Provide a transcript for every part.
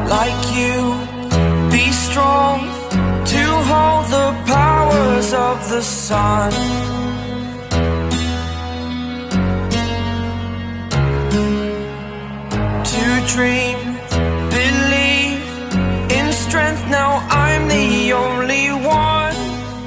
like you. Be strong to hold the powers of the sun. To dream, believe in strength. Now I'm the only one.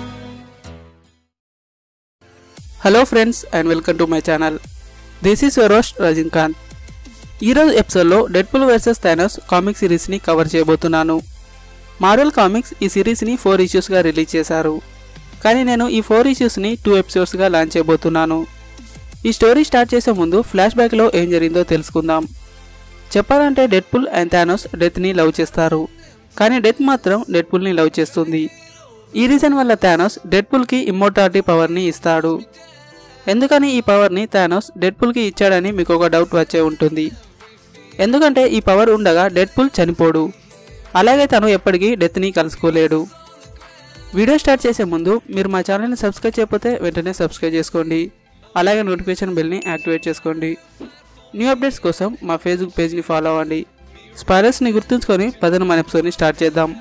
Hello friends and welcome to my channel this is your roast Rajinikanth ఈరోజు ఎపిసోడ్లో Deadpool versus Thanos comic సిరీస్ని cover చేయబోతున్నాను Marvel comics ఈ సిరీస్ని four ఇష్యూస్గా release చేశారు కానీ నేను ఈ ఫోర్ ఇష్యూస్ని టూ ఎపిసోడ్స్గా లాంచ్ చేయబోతున్నాను ఈ స్టోరీ స్టార్ట్ చేసే ముందు ఫ్లాష్ బ్యాక్లో ఏం జరిగిందో తెలుసుకుందాం చెప్పాలంటే డెడ్పుల్ అండ్ థానోస్ డెత్ని లవ్ చేస్తారు కానీ డెత్ మాత్రం డెడ్పుల్ని లవ్ చేస్తుంది ఈ రీజన్ వల్ల థానోస్ డెడ్పుల్కి ఇమ్మోర్టాలిటీ పవర్ని ఇస్తాడు ఎందుకని ఈ పవర్ని థానోస్ డెడ్పుల్కి ఇచ్చాడని మీకు ఒక డౌట్ వచ్చే ఉంటుంది ఎందుకంటే ఈ పవర్ ఉండగా డెడ్పుల్ చనిపోడు అలాగే తను ఎప్పటికీ డెత్ని కలుసుకోలేడు వీడియో స్టార్ట్ చేసే ముందు మీరు మా ఛానల్ని సబ్స్క్రైబ్ చేయకపోతే వెంటనే సబ్స్క్రైబ్ చేసుకోండి అలాగే నోటిఫికేషన్ బెల్ని యాక్టివేట్ చేసుకోండి న్యూ అప్డేట్స్ కోసం మా ఫేస్బుక్ పేజ్ని ఫాలో అవ్వండి స్పైరల్స్ని గుర్తుంచుకొని పదన మన ఎపిసోడ్ని స్టార్ట్ చేద్దాం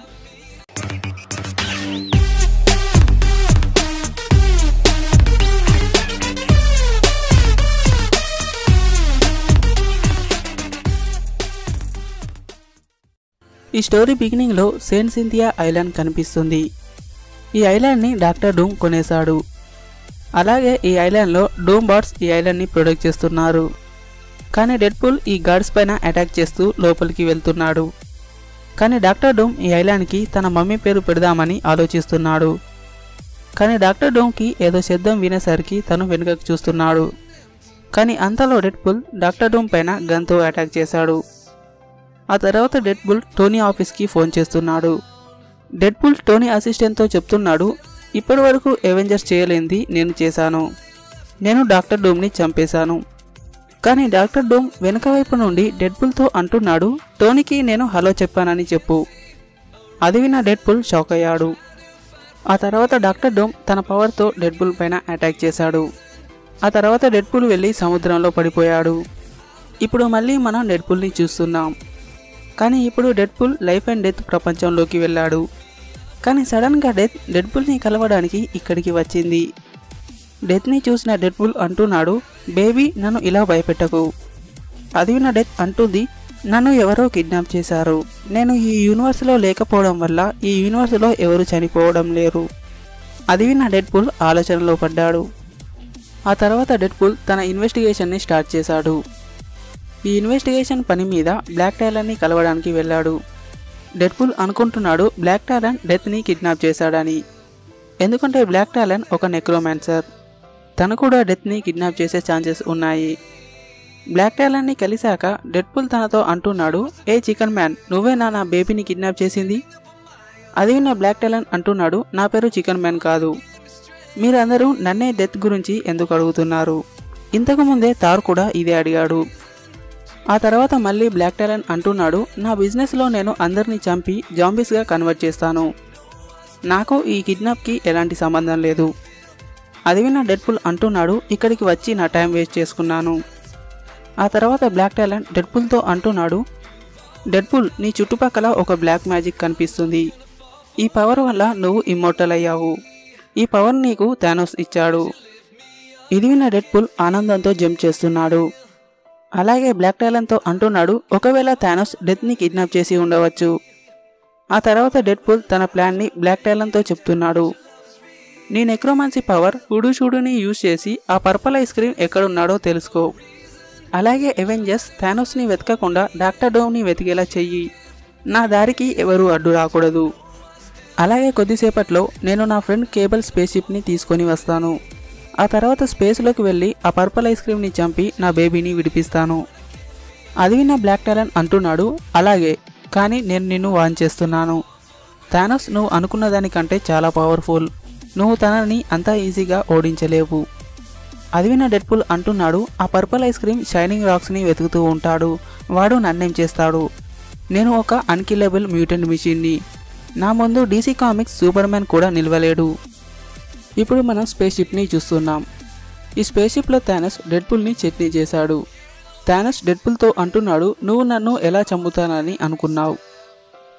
ఈ స్టోరీ బిగినింగ్లో సెయింట్ సింథియా ఐలాండ్ కనిపిస్తుంది ఈ ఐలాండ్ని డాక్టర్ డూమ్ కొనేశాడు అలాగే ఈ ఐలాండ్లో డూమ్ బాట్స్ ఈ ఐలాండ్ని ప్రొడక్ట్ చేస్తున్నారు కానీ డెడ్పుల్ ఈ గార్డ్స్ పైన అటాక్ చేస్తూ లోపలికి వెళ్తున్నాడు కానీ డాక్టర్ డూమ్ ఈ ఐలాండ్కి తన మమ్మీ పేరు పెడదామని ఆలోచిస్తున్నాడు కానీ డాక్టర్ డూమ్కి ఏదో శబ్దం వినేసరికి తను వెనుకకు చూస్తున్నాడు కానీ అంతలో డెడ్పుల్ డాక్టర్ డూమ్ పైన గన్తో అటాక్ చేశాడు ఆ తర్వాత డెడ్పుల్ టోనీ ఆఫీస్కి ఫోన్ చేస్తున్నాడు డెడ్పుల్ టోనీ అసిస్టెంట్తో చెప్తున్నాడు ఇప్పటి వరకు ఎవెంజర్స్ చేయలేంది నేను చేశాను నేను డాక్టర్ డూమ్ని చంపేశాను కానీ డాక్టర్ డూమ్ వెనక వైపు నుండి డెడ్పుల్తో అంటున్నాడు టోనీకి నేను హలో చెప్పానని చెప్పు అది విన్న డెడ్పుల్ షాక్ అయ్యాడు ఆ తర్వాత డాక్టర్ డూమ్ తన పవర్తో డెడ్పుల్ పైన అటాక్ చేశాడు ఆ తర్వాత డెడ్పుల్ వెళ్ళి సముద్రంలో పడిపోయాడు ఇప్పుడు మళ్ళీ మనం డెడ్పుల్ని చూస్తున్నాం కానీ ఇప్పుడు డెడ్పుల్ లైఫ్ అండ్ డెత్ ప్రపంచంలోకి వెళ్ళాడు కానీ సడన్గా డెత్ డెడ్పుల్ని కలవడానికి ఇక్కడికి వచ్చింది డెత్ని చూసిన డెడ్పుల్ అంటున్నాడు బేబీ నన్ను ఇలా భయపెట్టకు అది విన్న డెత్ అంటుంది నన్ను ఎవరో కిడ్నాప్ చేశారు నేను ఈ యూనివర్స్లో లేకపోవడం వల్ల ఈ యూనివర్స్లో ఎవరు చనిపోవడం లేరు అది విన్న డెడ్పుల్ ఆలోచనలో పడ్డాడు ఆ తర్వాత డెడ్పుల్ తన ఇన్వెస్టిగేషన్ని స్టార్ట్ చేశాడు ఈ ఇన్వెస్టిగేషన్ పని మీద బ్లాక్ టాలన్ని కలవడానికి వెళ్ళాడు డెడ్పుల్ అనుకుంటున్నాడు బ్లాక్ టాలన్ డెత్ని కిడ్నాప్ చేశాడని ఎందుకంటే బ్లాక్ టాలన్ ఒక నెక్రోమాన్సర్ తను కూడా డెత్ని కిడ్నాప్ చేసే ఛాన్సెస్ ఉన్నాయి బ్లాక్ టాలన్ని కలిశాక డెడ్పుల్ తనతో అంటున్నాడు ఏ చికెన్ మ్యాన్ నువ్వేనా నా బేబీని కిడ్నాప్ చేసింది అది విన్న బ్లాక్ టాలన్ అంటున్నాడు నా పేరు చికెన్ మ్యాన్ కాదు మీరందరూ నన్నే డెత్ గురించి ఎందుకు అడుగుతున్నారు ఇంతకుముందే తార్ కూడా ఇదే అడిగాడు ఆ తర్వాత మళ్ళీ బ్లాక్ టాలెంట్ అంటున్నాడు నా బిజినెస్లో నేను అందరినీ చంపి జాంబీస్గా కన్వర్ట్ చేస్తాను నాకు ఈ కిడ్నాప్కి ఎలాంటి సంబంధం లేదు అది విన్న డెడ్పుల్ అంటున్నాడు ఇక్కడికి వచ్చి నా టైం వేస్ట్ చేసుకున్నాను ఆ తర్వాత బ్లాక్ టాలెంట్ డెడ్పుల్తో అంటున్నాడు డెడ్పుల్ నీ చుట్టుపక్కల ఒక బ్లాక్ మ్యాజిక్ కనిపిస్తుంది ఈ పవర్ వల్ల నువ్వు ఇమ్మోర్టల్ అయ్యావు ఈ పవర్ నీకు థానోస్ ఇచ్చాడు ఇది విన్న డెడ్పుల్ ఆనందంతో జంప్ చేస్తున్నాడు అలాగే బ్లాక్ టాలెన్తో అంటున్నాడు ఒకవేళ థానోస్ డెత్ని కిడ్నాప్ చేసి ఉండవచ్చు ఆ తర్వాత డెడ్పుల్ తన ప్లాన్ని బ్లాక్ టాలెన్తో చెప్తున్నాడు నీ నెక్రోమాన్సీ పవర్ హుడు షుడుని యూజ్ చేసి ఆ పర్పల్ ఐస్ క్రీమ్ ఎక్కడున్నాడో తెలుసుకో అలాగే ఎవెంజర్స్ థానోస్ని వెతకకుండా డాక్టర్ డోమ్ని వెతికేలా చెయ్యి నా దారికి ఎవరూ అడ్డు రాకూడదు అలాగే కొద్దిసేపట్లో నేను నా ఫ్రెండ్ కేబుల్ స్పేస్ షిప్ని తీసుకొని వస్తాను ఆ తర్వాత స్పేస్లోకి వెళ్ళి ఆ పర్పల్ ఐస్ క్రీమ్ని చంపి నా బేబీని విడిపిస్తాను అది విన్న బ్లాక్ టాలన్ అంటున్నాడు అలాగే కానీ నేను నిన్ను వాన్ చేస్తున్నాను థానస్ నువ్వు అనుకున్న దానికంటే చాలా పవర్ఫుల్ నువ్వు తనని అంత ఈజీగా ఓడించలేవు అది విన్న డెడ్పుల్ అంటున్నాడు ఆ పర్పల్ ఐస్ క్రీమ్ షైనింగ్ రాక్స్ని వెతుకుతూ ఉంటాడు వాడు నన్నేం చేస్తాడు నేను ఒక అన్కిల్లబుల్ మ్యూటెంట్ మిషన్ని నా ముందు డీసీ కామిక్స్ సూపర్ మ్యాన్ కూడా నిలవలేడు ఇప్పుడు మనం స్పేస్ షిప్ని చూస్తున్నాం ఈ స్పేస్ షిప్లో థానస్ డెడ్పుల్ని చట్నీ చేశాడు థానస్ డెడ్పుల్తో అంటున్నాడు నువ్వు నన్ను ఎలా చంపుతానని అనుకున్నావు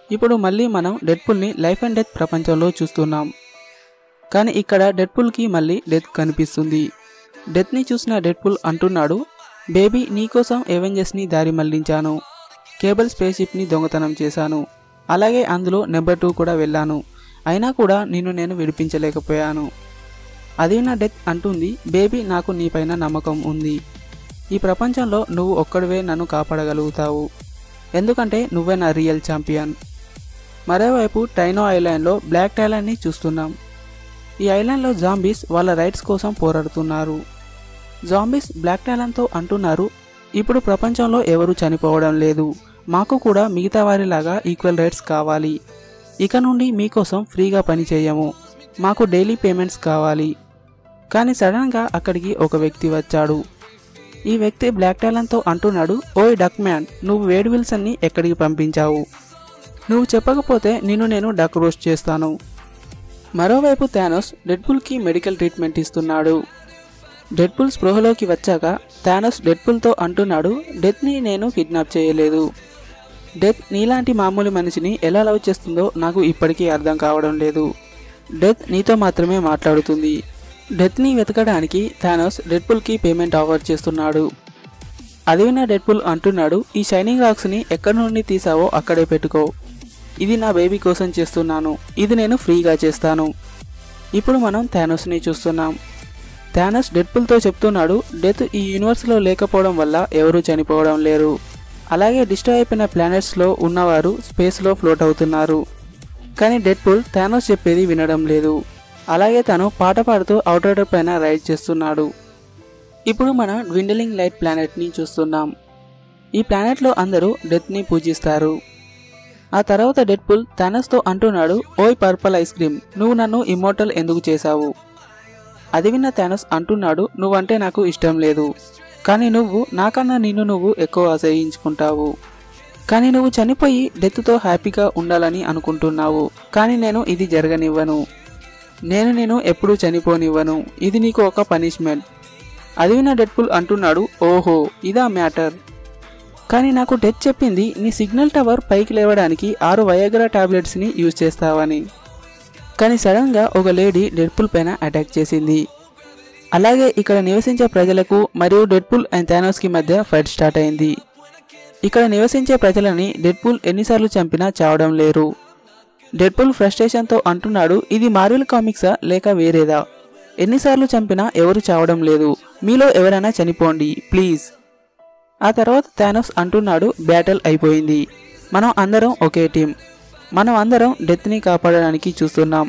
ఇప్పుడు మళ్ళీ మనం డెడ్పుల్ని లైఫ్ అండ్ డెత్ ప్రపంచంలో చూస్తున్నాం కానీ ఇక్కడ డెడ్పుల్కి మళ్ళీ డెత్ కనిపిస్తుంది డెత్ని చూసిన డెడ్పుల్ అంటున్నాడు బేబీ నీకోసం ఎవెంజర్స్ని దారి మళ్లించాను కేబుల్ స్పేస్ షిప్ని దొంగతనం చేశాను అలాగే అందులో నెంబర్ టూ కూడా వెళ్ళాను అయినా కూడా నిన్ను నేను విడిపించలేకపోయాను అది నా డెత్ అంటుంది బేబీ నాకు నీపైన నమ్మకం ఉంది ఈ ప్రపంచంలో నువ్వు ఒక్కడివే నన్ను కాపాడగలుగుతావు ఎందుకంటే నువ్వే నా రియల్ ఛాంపియన్ మరోవైపు టైనో ఐలాండ్లో బ్లాక్ టాలెంట్ని చూస్తున్నాం ఈ ఐలాండ్లో జాంబీస్ వాళ్ళ రైట్స్ కోసం పోరాడుతున్నారు జాంబీస్ బ్లాక్ టాలెంట్తో అంటున్నారు ఇప్పుడు ప్రపంచంలో ఎవరు చనిపోవడం లేదు మాకు కూడా మిగతా వారిలాగా ఈక్వల్ రైట్స్ కావాలి ఇక నుండి మీకోసం ఫ్రీగా పని చేయము మాకు డైలీ పేమెంట్స్ కావాలి కానీ సడన్గా అక్కడికి ఒక వ్యక్తి వచ్చాడు ఈ వ్యక్తి బ్లాక్ టాలెంట్తో అంటున్నాడు ఓయ్ డక్ మ్యాన్ నువ్వు వేడ్ విల్సన్ని ఎక్కడికి పంపించావు నువ్వు చెప్పకపోతే నిన్ను నేను డక్ రోస్ట్ చేస్తాను మరోవైపు థానోస్ డెడ్పుల్కి మెడికల్ ట్రీట్మెంట్ ఇస్తున్నాడు డెడ్పుల్ స్పృహలోకి వచ్చాక థానోస్ డెడ్పుల్తో అంటున్నాడు డెత్ని నేను కిడ్నాప్ చేయలేదు డెత్ నీలాంటి మామూలు మనిషిని ఎలా లవ్ చేస్తుందో నాకు ఇప్పటికీ అర్థం కావడం లేదు డెత్ నీతో మాత్రమే మాట్లాడుతుంది డెత్ని వెతకడానికి థానోస్ డెడ్పుల్కి పేమెంట్ ఆఫర్ చేస్తున్నాడు అది విన్న డెడ్పుల్ అంటున్నాడు ఈ షైనింగ్ రాక్స్ని ఎక్కడి నుండి తీసావో అక్కడే పెట్టుకో ఇది నా బేబీ కోసం చేస్తున్నాను ఇది నేను ఫ్రీగా చేస్తాను ఇప్పుడు మనం థానోస్ని చూస్తున్నాం థానోస్ డెడ్పుల్తో చెప్తున్నాడు డెత్ ఈ యూనివర్స్లో లేకపోవడం వల్ల ఎవరూ చనిపోవడం లేరు అలాగే డిస్ట్రాయ్ అయిపోయిన ప్లానెట్స్లో ఉన్నవారు స్పేస్లో ఫ్లోట్ అవుతున్నారు కానీ డెడ్పుల్ థానోస్ చెప్పేది వినడం లేదు అలాగే తను పాట పాడుతూ అవుటర్ పైన రైడ్ చేస్తున్నాడు ఇప్పుడు మనం డ్విండలింగ్ లైట్ ప్లానెట్ని చూస్తున్నాం ఈ ప్లానెట్లో అందరూ డెత్ని పూజిస్తారు ఆ తర్వాత డెడ్పుల్ థానస్తో అంటున్నాడు ఓయ్ పర్పల్ ఐస్ క్రీమ్ నువ్వు నన్ను ఇమ్మోర్టల్ ఎందుకు చేశావు అది విన్న థానస్ అంటున్నాడు నువ్వంటే నాకు ఇష్టం లేదు కానీ నువ్వు నాకన్నా నిన్ను నువ్వు ఎక్కువ అసహించుకుంటావు కానీ నువ్వు చనిపోయి డెత్తో హ్యాపీగా ఉండాలని అనుకుంటున్నావు కానీ నేను ఇది జరగనివ్వను నేను నేను ఎప్పుడూ చనిపోనివ్వను ఇది నీకు ఒక పనిష్మెంట్ అది విన్న డెడ్పుల్ అంటున్నాడు ఓహో ఇదా మ్యాటర్ కానీ నాకు డెత్ చెప్పింది నీ సిగ్నల్ టవర్ పైకి లేవడానికి ఆరు వయాగ్రా టాబ్లెట్స్ని యూజ్ చేస్తావని కానీ సడన్గా ఒక లేడీ డెడ్పుల్ పైన అటాక్ చేసింది అలాగే ఇక్కడ నివసించే ప్రజలకు మరియు డెడ్పుల్ అండ్ థానోస్కి మధ్య ఫైట్ స్టార్ట్ అయింది ఇక్కడ నివసించే ప్రజలని డెడ్పుల్ ఎన్నిసార్లు చంపినా చావడం లేరు డెడ్పుల్ ఫ్రస్ట్రేషన్తో అంటున్నాడు ఇది మార్వెల్ కామిక్సా లేక వేరేదా ఎన్నిసార్లు చంపినా ఎవరు చావడం లేదు మీలో ఎవరైనా చనిపోండి ప్లీజ్ ఆ తర్వాత థానోస్ అంటున్నాడు బ్యాటిల్ అయిపోయింది మనం అందరం ఒకే టీం మనం అందరం డెత్ని కాపాడడానికి చూస్తున్నాం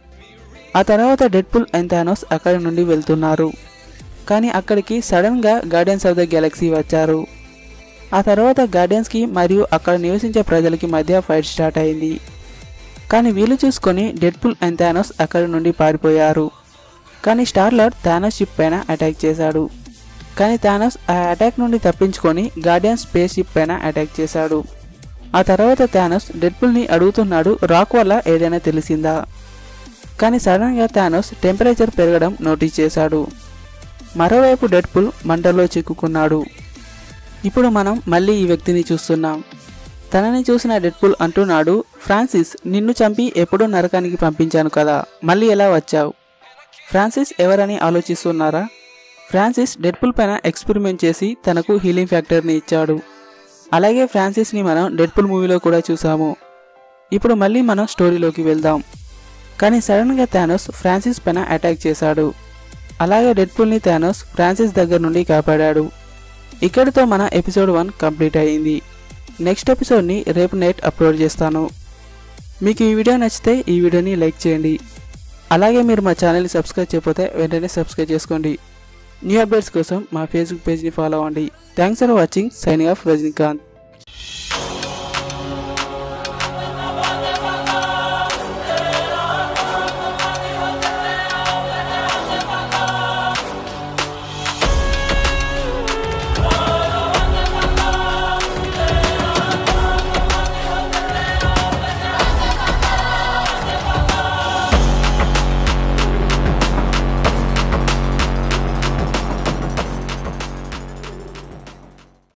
ఆ తర్వాత డెడ్పుల్ అండ్ థానోస్ అక్కడి నుండి వెళ్తున్నారు కానీ అక్కడికి సడన్గా గార్డియన్స్ ఆఫ్ ద గెలక్సీ వచ్చారు ఆ తర్వాత గార్డియన్స్కి మరియు అక్కడ నివసించే ప్రజలకి మధ్య ఫైట్ స్టార్ట్ అయింది కానీ వీలు చూసుకొని డెడ్పుల్ అండ్ థానోస్ అక్కడి నుండి పారిపోయారు కానీ స్టార్లర్ థానోస్ షిప్ పైన అటాక్ చేశాడు కానీ థానోస్ ఆ అటాక్ నుండి తప్పించుకొని గార్డియన్ స్పేస్ షిప్ పైన అటాక్ చేశాడు ఆ తర్వాత థానోస్ డెడ్పుల్ని అడుగుతున్నాడు రాక్ వల్ల ఏదైనా తెలిసిందా కానీ సడన్గా థానోస్ టెంపరేచర్ పెరగడం నోటీస్ చేశాడు మరోవైపు డెడ్పుల్ మంటల్లో చిక్కుకున్నాడు ఇప్పుడు మనం మళ్ళీ ఈ వ్యక్తిని చూస్తున్నాం తనని చూసిన డెడ్పుల్ అంటున్నాడు ఫ్రాన్సిస్ నిన్ను చంపి ఎప్పుడో నరకానికి పంపించాను కదా మళ్ళీ ఎలా వచ్చావు ఫ్రాన్సిస్ ఎవరని ఆలోచిస్తున్నారా ఫ్రాన్సిస్ డెడ్పుల్ పైన ఎక్స్పెరిమెంట్ చేసి తనకు హీలింగ్ ఫ్యాక్టర్ని ఇచ్చాడు అలాగే ఫ్రాన్సిస్ని మనం డెడ్పుల్ మూవీలో కూడా చూసాము ఇప్పుడు మళ్ళీ మనం స్టోరీలోకి వెళ్దాం కానీ సడన్గా థానోస్ ఫ్రాన్సిస్ పైన అటాక్ చేశాడు అలాగే డెడ్పుల్ని థానోస్ ఫ్రాన్సిస్ దగ్గర నుండి కాపాడాడు ఇక్కడితో మన ఎపిసోడ్ వన్ కంప్లీట్ అయ్యింది నెక్స్ట్ ఎపిసోడ్ని రేపు నైట్ అప్లోడ్ చేస్తాను మీకు ఈ వీడియో నచ్చితే ఈ వీడియోని లైక్ చేయండి అలాగే మీరు మా ఛానల్ని సబ్స్క్రైబ్ చేయకపోతే వెంటనే సబ్స్క్రైబ్ చేసుకోండి న్యూ అప్డేట్స్ కోసం మా ఫేస్బుక్ పేజ్ని ఫాలో అవ్వండి thanks for watching signing off Rajinikanth